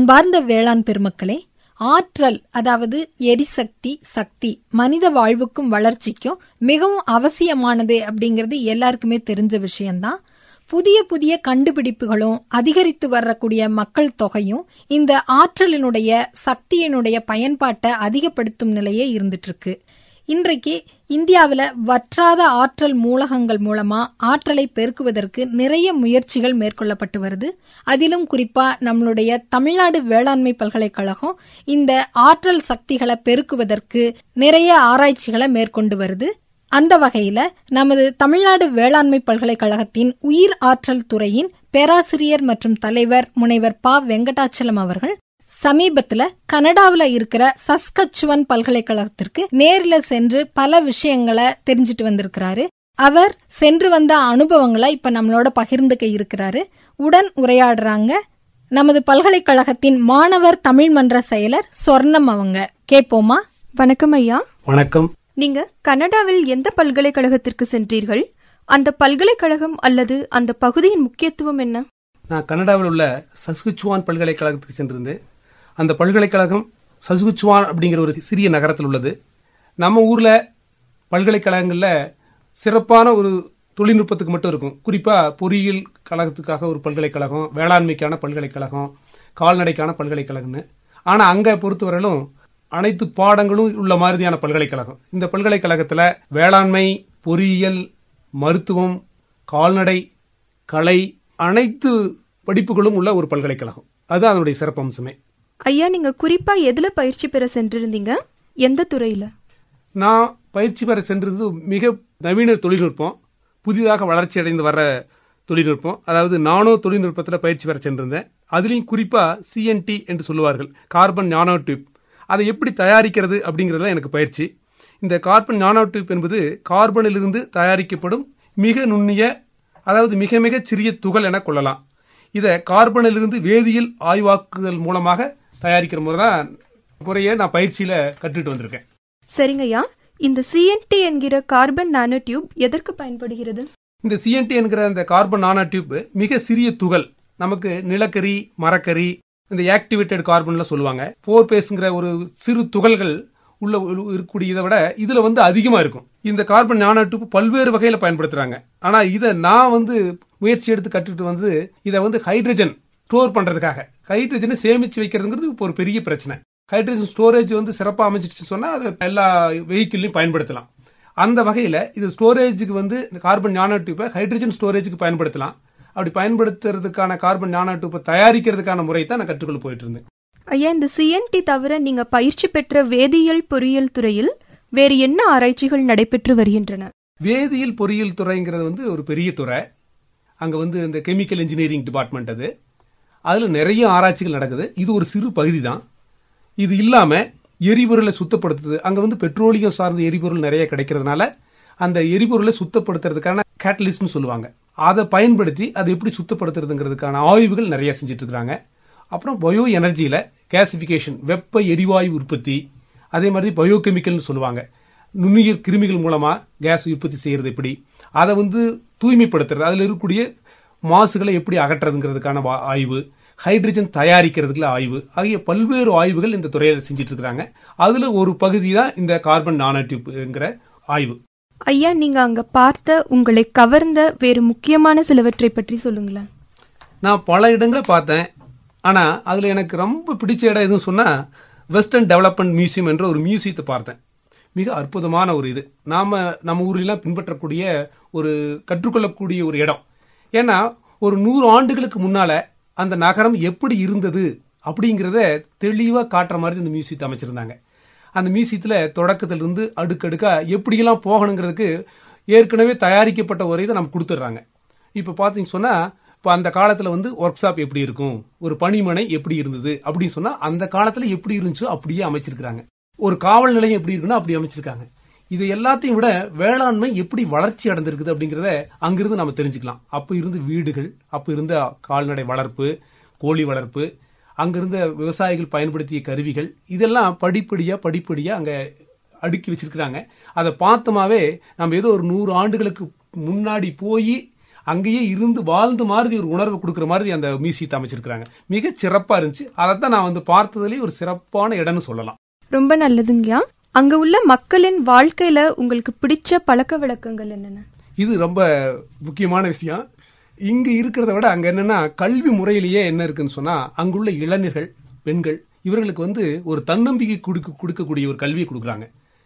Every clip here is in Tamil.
அன்பார்ந்த வேளாண் பெருமக்களே ஆற்றல் அதாவது எரிசக்தி சக்தி மனித வாழ்வுக்கும் வளர்ச்சிக்கும் மிகவும் அவசியமானது அப்படிங்கிறது எல்லாருக்குமே தெரிஞ்ச விஷயம்தான் புதிய புதிய கண்டுபிடிப்புகளும் அதிகரித்து வரக்கூடிய மக்கள் தொகையும் இந்த ஆற்றலினுடைய சக்தியினுடைய பயன்பாட்டை அதிகப்படுத்தும் நிலையே இருந்துட்டு இருக்கு இன்றைக்கு இந்தியாவில் வற்றாத ஆற்றல் மூலகங்கள் மூலமா ஆற்றலை பெருக்குவதற்கு நிறைய முயற்சிகள் மேற்கொள்ளப்பட்டு வருது அதிலும் குறிப்பா நம்மளுடைய தமிழ்நாடு வேளாண்மை பல்கலைக்கழகம் இந்த ஆற்றல் சக்திகளை பெருக்குவதற்கு நிறைய ஆராய்ச்சிகளை மேற்கொண்டு வருது அந்த வகையில நமது தமிழ்நாடு வேளாண்மை பல்கலைக்கழகத்தின் உயிர் ஆற்றல் துறையின் பேராசிரியர் மற்றும் தலைவர் முனைவர் ப வெங்கடாச்சலம் அவர்கள் சமீபத்துல கனடாவில் இருக்கிற சஸ்கச்சுவன் பல்கலைக்கழகத்திற்கு நேர்ல சென்று பல விஷயங்களை தெரிஞ்சிட்டு வந்திருக்கிறாரு அவர் சென்று வந்த அனுபவங்களை இப்ப நம்மளோட பகிர்ந்துக்க இருக்கிறாரு உடன் உரையாடுறாங்க நமது பல்கலைக்கழகத்தின் மாணவர் தமிழ் மன்ற செயலர் சொர்ணம் அவங்க கேட்போமா வணக்கம் ஐயா வணக்கம் நீங்க கனடாவில் எந்த பல்கலைக்கழகத்திற்கு சென்றீர்கள் அந்த பல்கலைக்கழகம் அல்லது அந்த பகுதியின் முக்கியத்துவம் என்ன நான் கனடாவில் உள்ள சஸ்குச்சுவான் பல்கலைக்கழகத்துக்கு சென்றிருந்தேன் அந்த பல்கலைக்கழகம் சஸ்குச்சுவான் அப்படிங்கிற ஒரு சிறிய நகரத்தில் உள்ளது நம்ம ஊரில் பல்கலைக்கழகங்களில் சிறப்பான ஒரு தொழில்நுட்பத்துக்கு மட்டும் இருக்கும் குறிப்பாக பொறியியல் கழகத்துக்காக ஒரு பல்கலைக்கழகம் வேளாண்மைக்கான பல்கலைக்கழகம் கால்நடைக்கான பல்கலைக்கழகம்னு ஆனால் அங்கே பொறுத்தவரையிலும் அனைத்து பாடங்களும் உள்ள மாதிரியான பல்கலைக்கழகம் இந்த பல்கலைக்கழகத்தில் வேளாண்மை பொறியியல் மருத்துவம் கால்நடை கலை அனைத்து படிப்புகளும் உள்ள ஒரு பல்கலைக்கழகம் அது அதனுடைய சிறப்பம்சமே ஐயா நீங்க குறிப்பா எதுல பயிற்சி பெற சென்றிருந்தீங்க எந்த துறையில நான் பயிற்சி பெற சென்றது மிக நவீன தொழில்நுட்பம் புதிதாக வளர்ச்சி அடைந்து வர தொழில்நுட்பம் அதாவது நானோ தொழில்நுட்பத்தில் பயிற்சி பெற சென்றிருந்தேன் அதுலேயும் குறிப்பாக சிஎன்டி என்று சொல்லுவார்கள் கார்பன் நானோ டியூப் அதை எப்படி தயாரிக்கிறது அப்படிங்கிறதுல எனக்கு பயிற்சி இந்த கார்பன் நானோ டியூப் என்பது கார்பனிலிருந்து தயாரிக்கப்படும் மிக நுண்ணிய அதாவது மிக மிக சிறிய துகள் என கொள்ளலாம் இதை கார்பனிலிருந்து வேதியியல் ஆய்வாக்குதல் மூலமாக தயாரிக்கிற முறை தான் முறையை நான் பயிற்சியில் கற்றுட்டு வந்திருக்கேன் சரிங்க ஐயா இந்த சிஎன்டி என்கிற கார்பன் நானோ டியூப் எதற்கு பயன்படுகிறது இந்த சிஎன்டி என்கிற இந்த கார்பன் நானோ டியூப் மிக சிறிய துகள் நமக்கு நிலக்கரி மரக்கரி இந்த ஆக்டிவேட்டட் கார்பன்ல சொல்லுவாங்க போர் பேஸுங்கிற ஒரு சிறு துகள்கள் உள்ள இருக்கக்கூடிய இதை விட இதுல வந்து அதிகமா இருக்கும் இந்த கார்பன் நானோ டியூப் பல்வேறு வகையில பயன்படுத்துறாங்க ஆனா இதை நான் வந்து முயற்சி எடுத்து கற்றுட்டு வந்து இதை வந்து ஹைட்ரஜன் ஸ்டோர் பண்றதுக்காக ஹைட்ரஜனை சேமிச்சு வைக்கிறதுங்கிறது இப்போ ஒரு பெரிய பிரச்சனை ஹைட்ரஜன் ஸ்டோரேஜ் வந்து சிறப்பாக அமைச்சிட்டு சொன்னா அதை எல்லா வெஹிக்கிள்லையும் பயன்படுத்தலாம் அந்த வகையில் இது ஸ்டோரேஜுக்கு வந்து கார்பன் ஞான டியூப்பை ஹைட்ரஜன் ஸ்டோரேஜுக்கு பயன்படுத்தலாம் அப்படி பயன்படுத்துறதுக்கான கார்பன் ஞான டியூப்பை தயாரிக்கிறதுக்கான முறை தான் நான் கற்றுக்கொள்ள போயிட்டு இருந்தேன் ஐயா இந்த சிஎன்டி தவிர நீங்க பயிற்சி பெற்ற வேதியியல் பொறியியல் துறையில் வேறு என்ன ஆராய்ச்சிகள் நடைபெற்று வருகின்றன வேதியியல் பொறியியல் துறைங்கிறது வந்து ஒரு பெரிய துறை அங்கே வந்து இந்த கெமிக்கல் இன்ஜினியரிங் டிபார்ட்மெண்ட் அது அதில் நிறைய ஆராய்ச்சிகள் நடக்குது இது ஒரு சிறு பகுதி தான் இது இல்லாமல் எரிபொருளை சுத்தப்படுத்துது அங்கே வந்து பெட்ரோலியம் சார்ந்த எரிபொருள் நிறைய கிடைக்கிறதுனால அந்த எரிபொருளை சுத்தப்படுத்துறதுக்கான கேட்டலிஸ்ட்னு சொல்லுவாங்க அதை பயன்படுத்தி அதை எப்படி சுத்தப்படுத்துறதுங்கிறதுக்கான ஆய்வுகள் நிறைய செஞ்சுட்டு இருக்கிறாங்க அப்புறம் பயோ எனர்ஜியில் கேசிஃபிகேஷன் வெப்ப எரிவாயு உற்பத்தி அதே மாதிரி பயோகெமிக்கல்னு சொல்லுவாங்க நுண்ணுயிர் கிருமிகள் மூலமாக கேஸ் உற்பத்தி செய்கிறது எப்படி அதை வந்து தூய்மைப்படுத்துறது அதில் இருக்கக்கூடிய மாசுகளை எப்படி அகற்றுறதுங்கிறதுக்கான ஆய்வு ஹைட்ரஜன் தயாரிக்கிறதுக்குள்ள ஆய்வு ஆகிய பல்வேறு ஆய்வுகள் இந்த துறையில் செஞ்சுட்டு இருக்கிறாங்க அதுல ஒரு பகுதி தான் இந்த கார்பன் நானோ டியூப்ங்கிற ஆய்வு ஐயா நீங்க அங்க பார்த்த உங்களை கவர்ந்த வேறு முக்கியமான சிலவற்றை பற்றி சொல்லுங்களேன் நான் பல இடங்களை பார்த்தேன் ஆனா அதுல எனக்கு ரொம்ப பிடிச்ச இடம் எதுவும் சொன்னா வெஸ்டர்ன் டெவலப்மெண்ட் மியூசியம் என்ற ஒரு மியூசியத்தை பார்த்தேன் மிக அற்புதமான ஒரு இது நாம நம்ம ஊர்லாம் பின்பற்றக்கூடிய ஒரு கற்றுக்கொள்ளக்கூடிய ஒரு இடம் ஏன்னா ஒரு நூறு ஆண்டுகளுக்கு முன்னால அந்த நகரம் எப்படி இருந்தது அப்படிங்கிறத தெளிவாக காட்டுற மாதிரி இந்த மியூசியத்தை அமைச்சிருந்தாங்க அந்த மியூசியத்தில் தொடக்கத்திலிருந்து அடுக்கடுக்கா எப்படியெல்லாம் போகணுங்கிறதுக்கு ஏற்கனவே தயாரிக்கப்பட்ட ஒரு இதை நம்ம கொடுத்துட்றாங்க இப்போ பார்த்தீங்க சொன்னால் இப்போ அந்த காலத்தில் வந்து ஒர்க் ஷாப் எப்படி இருக்கும் ஒரு பணிமனை எப்படி இருந்தது அப்படின்னு சொன்னால் அந்த காலத்தில் எப்படி இருந்துச்சோ அப்படியே அமைச்சிருக்கிறாங்க ஒரு காவல் நிலையம் எப்படி இருக்குன்னா அப்படி அமைச்சிருக்காங்க இது எல்லாத்தையும் விட வேளாண்மை எப்படி வளர்ச்சி அடைந்திருக்குது அப்படிங்கிறத அங்கிருந்து நம்ம தெரிஞ்சுக்கலாம் அப்போ இருந்த வீடுகள் அப்போ இருந்த கால்நடை வளர்ப்பு கோழி வளர்ப்பு அங்கிருந்த விவசாயிகள் பயன்படுத்திய கருவிகள் இதெல்லாம் படிப்படியா படிப்படியா அங்க அடுக்கி வச்சிருக்கிறாங்க அதை பார்த்தோமாவே நம்ம ஏதோ ஒரு நூறு ஆண்டுகளுக்கு முன்னாடி போய் அங்கேயே இருந்து வாழ்ந்து மாதிரி ஒரு உணர்வு கொடுக்குற மாதிரி அந்த மியூசியத்தை அமைச்சிருக்கிறாங்க மிக சிறப்பா இருந்துச்சு அதைத்தான் நான் வந்து பார்த்ததுலேயே ஒரு சிறப்பான இடம்னு சொல்லலாம் ரொம்ப நல்லதுங்கய்யா அங்க உள்ள மக்களின் வாழ்க்கையில உங்களுக்கு பிடிச்ச பழக்க வழக்கங்கள் என்னென்ன இது ரொம்ப முக்கியமான விஷயம் இங்க இருக்கிறத விட அங்க என்னன்னா கல்வி முறையிலேயே என்ன இருக்குன்னு சொன்னா அங்குள்ள இளைஞர்கள் பெண்கள் இவர்களுக்கு வந்து ஒரு தன்னம்பிக்கை கொடுக்க கொடுக்கக்கூடிய ஒரு கல்வியை கொடுக்குறாங்க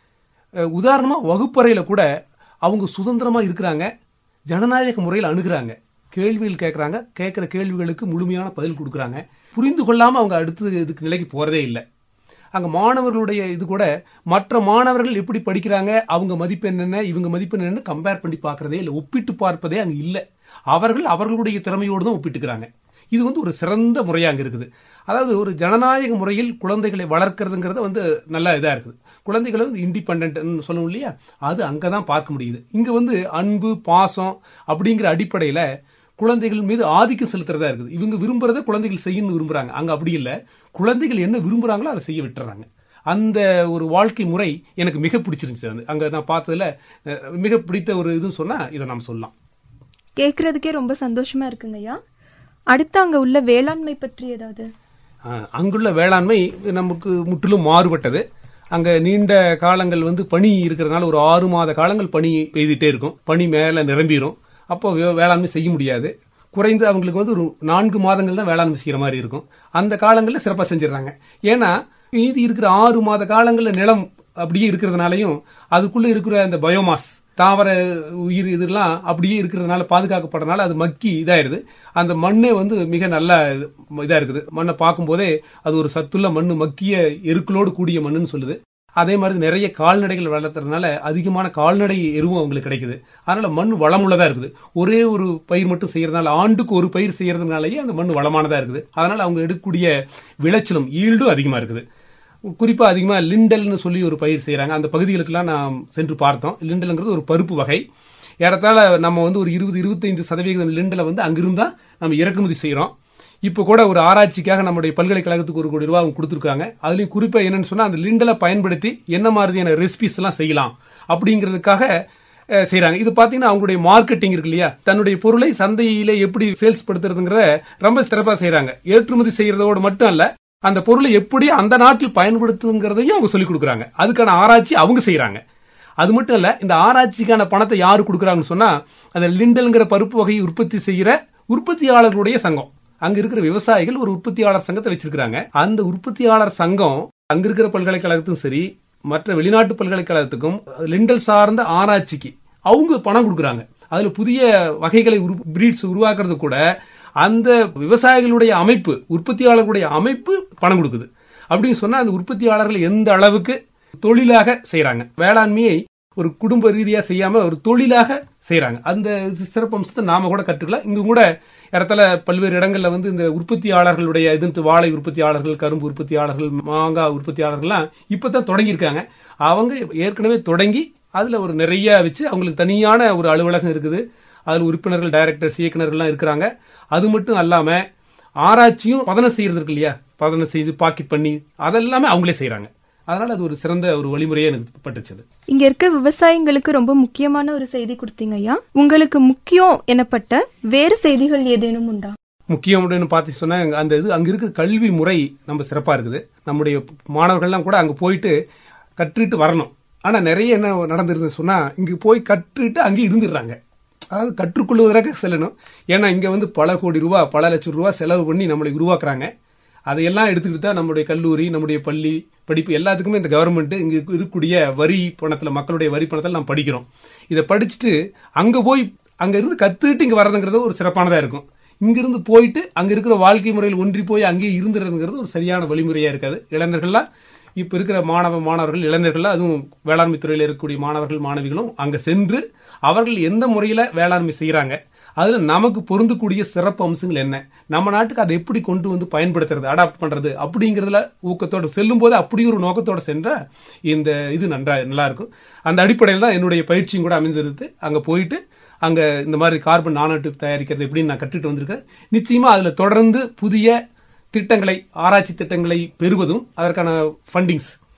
அஹ் உதாரணமா வகுப்பறையில கூட அவங்க சுதந்திரமா இருக்கிறாங்க ஜனநாயக முறையில் அணுகுறாங்க கேள்விகள் கேட்கறாங்க கேட்கிற கேள்விகளுக்கு முழுமையான பதில் கொடுக்குறாங்க புரிந்து கொள்ளாம அவங்க அடுத்து இதுக்கு நிலைக்கு போறதே இல்லை அங்க மாணவர்களுடைய இது கூட மற்ற மாணவர்கள் எப்படி படிக்கிறாங்க அவங்க மதிப்பெண் என்ன இவங்க மதிப்பெண் என்ன கம்பேர் பண்ணி பார்க்கறதே இல்லை ஒப்பிட்டு பார்ப்பதே அங்க இல்லை அவர்கள் அவர்களுடைய திறமையோடு தான் ஒப்பிட்டுக்கிறாங்க இது வந்து ஒரு சிறந்த முறையா அங்க இருக்குது அதாவது ஒரு ஜனநாயக முறையில் குழந்தைகளை வளர்க்கறதுங்கிறது வந்து நல்ல இதா இருக்குது குழந்தைகளை வந்து இண்டிபெண்ட் சொல்லணும் இல்லையா அது அங்கதான் பார்க்க முடியுது இங்க வந்து அன்பு பாசம் அப்படிங்கிற அடிப்படையில குழந்தைகள் மீது ஆதிக்கம் செலுத்துறதா இருக்குது இவங்க விரும்புறத குழந்தைகள் செய்யணும்னு விரும்புறாங்க அங்க அப்படி இல்ல குழந்தைகள் என்ன விரும்புறாங்களோ அதை செய்ய விட்டுறாங்க அந்த ஒரு வாழ்க்கை முறை எனக்கு மிக பிடிச்சிருந்துச்சு அது அங்க நான் பார்த்ததுல அஹ், மிக பிடித்த ஒரு இதுன்னு சொன்னா இதை நாம் சொல்லலாம் கேக்குறதுக்கே ரொம்ப சந்தோஷமா இருக்குங்கய்யா அடுத்து அங்க உள்ள வேளாண்மை பற்றி ஏதாவது ஆஹ், அங்குள்ள வேளாண்மை நமக்கு முற்றிலும் மாறுபட்டது அங்க நீண்ட காலங்கள் வந்து பனி இருக்கிறதுனால ஒரு ஆறு மாத காலங்கள் பனி பெய்துட்டே இருக்கும் பனி மேல நிரம்பிடும் அப்போ வே- வேளாண்மை செய்ய முடியாது குறைந்து அவங்களுக்கு வந்து ஒரு நான்கு மாதங்கள் தான் வேளாண்மை செய்யற மாதிரி இருக்கும் அந்த காலங்களில் சிறப்பாக செஞ்சிடறாங்க ஏன்னா மீதி இருக்கிற ஆறு மாத காலங்களில் நிலம் அப்படியே இருக்கிறதுனாலையும் அதுக்குள்ள இருக்கிற அந்த பயோமாஸ் தாவர உயிர் இதெல்லாம் அப்படியே இருக்கிறதுனால பாதுகாக்கப்படுறதுனால அது மக்கி இதாயிருது அந்த மண்ணே வந்து மிக நல்ல இதா இருக்குது மண்ணை பார்க்கும்போதே அது ஒரு சத்துள்ள மண்ணு மக்கிய எருக்களோடு கூடிய மண்ணுன்னு சொல்லுது அதே மாதிரி நிறைய கால்நடைகள் வளர்த்துறதுனால அதிகமான கால்நடை எருவும் அவங்களுக்கு கிடைக்குது அதனால மண் வளமுள்ளதா இருக்குது ஒரே ஒரு பயிர் மட்டும் செய்யறதுனால ஆண்டுக்கு ஒரு பயிர் செய்யறதுனாலயே அந்த மண் வளமானதா இருக்குது அதனால அவங்க எடுக்கக்கூடிய விளைச்சலும் ஈல்டும் அதிகமா இருக்குது குறிப்பா அதிகமா லிண்டல்னு சொல்லி ஒரு பயிர் செய்யறாங்க அந்த பகுதிகளுக்கெல்லாம் நாம் சென்று பார்த்தோம் லிண்டல்ங்கிறது ஒரு பருப்பு வகை ஏறத்தாழ நம்ம வந்து ஒரு இருபது இருபத்தைந்து சதவீதம் லிண்டலை வந்து அங்கிருந்தா நம்ம இறக்குமதி செய்றோம் இப்போ கூட ஒரு ஆராய்ச்சிக்காக நம்முடைய பல்கலைக்கழகத்துக்கு ஒரு கோடி ரூபாய் அவங்க கொடுத்துருக்காங்க அதுலயும் குறிப்பா என்னன்னு சொன்னா அந்த லிண்டலை பயன்படுத்தி என்ன மாதிரியான ரெசிபிஸ் எல்லாம் செய்யலாம் அப்படிங்கிறதுக்காக அஹ், செய்றாங்க இது பாத்தீங்கன்னா அவங்களுடைய மார்க்கெட்டிங் இருக்கு இல்லையா தன்னுடைய பொருளை சந்தையில எப்படி சேல்ஸ் படுத்துறதுங்கிறத ரொம்ப சிறப்பா செய்றாங்க ஏற்றுமதி செய்யறதோடு மட்டும் அல்ல அந்த பொருளை எப்படி அந்த நாட்டில் பயன்படுத்துங்கிறதையும் அவங்க சொல்லிக் கொடுக்குறாங்க அதுக்கான ஆராய்ச்சி அவங்க செய்றாங்க அது மட்டும் இல்ல இந்த ஆராய்ச்சிக்கான பணத்தை யாரு கொடுக்குறாங்கன்னு சொன்னா அந்த லிண்டல்ங்கிற பருப்பு வகையை உற்பத்தி செய்யற உற்பத்தியாளர்களுடைய சங்கம் அங்க இருக்கிற விவசாயிகள் ஒரு உற்பத்தியாளர் சங்கத்தை வச்சிருக்காங்க அந்த உற்பத்தியாளர் சங்கம் அங்க இருக்கிற பல்கலைக்கழகத்துக்கும் சரி மற்ற வெளிநாட்டு பல்கலைக்கழகத்துக்கும் லிண்டல் சார்ந்த ஆராய்ச்சிக்கு அவங்க பணம் கொடுக்குறாங்க அதுல புதிய வகைகளை பிரீட்ஸ் உருவாக்குறது கூட அந்த விவசாயிகளுடைய அமைப்பு உற்பத்தியாளர்களுடைய அமைப்பு பணம் கொடுக்குது அப்படின்னு சொன்னா அந்த உற்பத்தியாளர்கள் எந்த அளவுக்கு தொழிலாக செய்றாங்க வேளாண்மையை ஒரு குடும்ப ரீதியா செய்யாம ஒரு தொழிலாக செய்றாங்க அந்த சிறப்பம்சத்தை நாம கூட கற்றுக்கலாம் இங்க கூட இடத்துல பல்வேறு இடங்கள்ல வந்து இந்த உற்பத்தியாளர்களுடைய இது வாழை உற்பத்தியாளர்கள் கரும்பு உற்பத்தியாளர்கள் மாங்காய் உற்பத்தியாளர்கள்லாம் இப்பதான் தொடங்கியிருக்காங்க அவங்க ஏற்கனவே தொடங்கி அதுல ஒரு நிறைய வச்சு அவங்களுக்கு தனியான ஒரு அலுவலகம் இருக்குது அதுல உறுப்பினர்கள் டைரக்டர்ஸ் இயக்குனர்கள்லாம் இருக்கிறாங்க அது மட்டும் அல்லாம ஆராய்ச்சியும் பதனம் செய்யறது இருக்கு இல்லையா பதனம் செய்து பாக்கெட் பண்ணி அதெல்லாமே அவங்களே செய்றாங்க அதனால அது ஒரு சிறந்த ஒரு வழிமுறையே எனக்கு பட்டுச்சது இங்க இருக்க விவசாயிங்களுக்கு ரொம்ப முக்கியமான ஒரு செய்தி கொடுத்தீங்க ஐயா உங்களுக்கு முக்கியம் எனப்பட்ட வேறு செய்திகள் ஏதேனும் உண்டா முக்கியம் அப்படின்னு பார்த்து சொன்னா அந்த இது அங்க இருக்கிற கல்வி முறை நம்ம சிறப்பா இருக்குது நம்முடைய மாணவர்கள்லாம் கூட அங்க போயிட்டு கற்றுட்டு வரணும் ஆனா நிறைய என்ன நடந்திருதுன்னு சொன்னா இங்க போய் கற்றுட்டு அங்கே இருந்துடுறாங்க அதாவது கற்றுக்கொள்வதற்காக செல்லணும் ஏன்னா இங்க வந்து பல கோடி ரூபா பல லட்சம் ரூபா செலவு பண்ணி நம்மளை உருவாக்குறாங்க அதையெல்லாம் எடுத்துக்கிட்டு தான் நம்முடைய கல்லூரி நம்முடைய பள்ளி படிப்பு எல்லாத்துக்குமே இந்த கவர்மெண்ட் இங்க இருக்கக்கூடிய வரி பணத்துல மக்களுடைய வரி பணத்துல நாம் படிக்கிறோம் இதை படிச்சுட்டு அங்க போய் அங்க இருந்து கத்துக்கிட்டு இங்க வர்றதுங்கிறது ஒரு சிறப்பானதா இருக்கும் இங்கிருந்து போயிட்டு அங்க இருக்கிற வாழ்க்கை முறையில் ஒன்றி போய் அங்கேயே இருந்துறதுங்கிறது ஒரு சரியான வழிமுறையா இருக்காது இளைஞர்கள்லாம் இப்ப இருக்கிற மாணவ மாணவர்கள் இளைஞர்கள் அதுவும் வேளாண்மை துறையில் இருக்கக்கூடிய மாணவர்கள் மாணவிகளும் அங்க சென்று அவர்கள் எந்த முறையில வேளாண்மை செய்யறாங்க அதுல நமக்கு பொருந்தக்கூடிய சிறப்பு அம்சங்கள் என்ன நம்ம நாட்டுக்கு அதை எப்படி கொண்டு வந்து பயன்படுத்துறது அடாப்ட் பண்றது அப்படிங்கறதுல ஊக்கத்தோடு செல்லும் போது அப்படி ஒரு நோக்கத்தோட சென்ற இந்த இது நன்றா நல்லா இருக்கும் அந்த அடிப்படையில் தான் என்னுடைய பயிற்சியும் கூட அமைந்திருக்கு அங்க போயிட்டு அங்க இந்த மாதிரி கார்பன் நானோட்டு தயாரிக்கிறது எப்படின்னு நான் கற்றுட்டு வந்திருக்கேன் நிச்சயமா அதுல தொடர்ந்து புதிய திட்டங்களை ஆராய்ச்சி திட்டங்களை பெறுவதும் அதற்கான ஃபண்டிங்ஸ்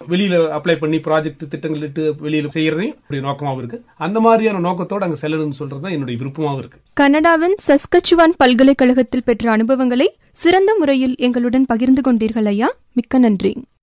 வெளியில அப்ளை பண்ணி ப்ராஜெக்ட் திட்டங்கள் இட்டு வெளியில செய்யறதையும் என்னுடைய நோக்கமாவும் இருக்கு அந்த மாதிரியான நோக்கத்தோட அங்க செல்லணும்னு சொல்றதுதான் என்னுடைய விருப்பமாவும் இருக்கு கனடாவின் சஸ்கச்சுவான் பல்கலைக்கழகத்தில் பெற்ற அனுபவங்களை சிறந்த முறையில் எங்களுடன் பகிர்ந்து கொண்டீர்கள் ஐயா மிக்க நன்றி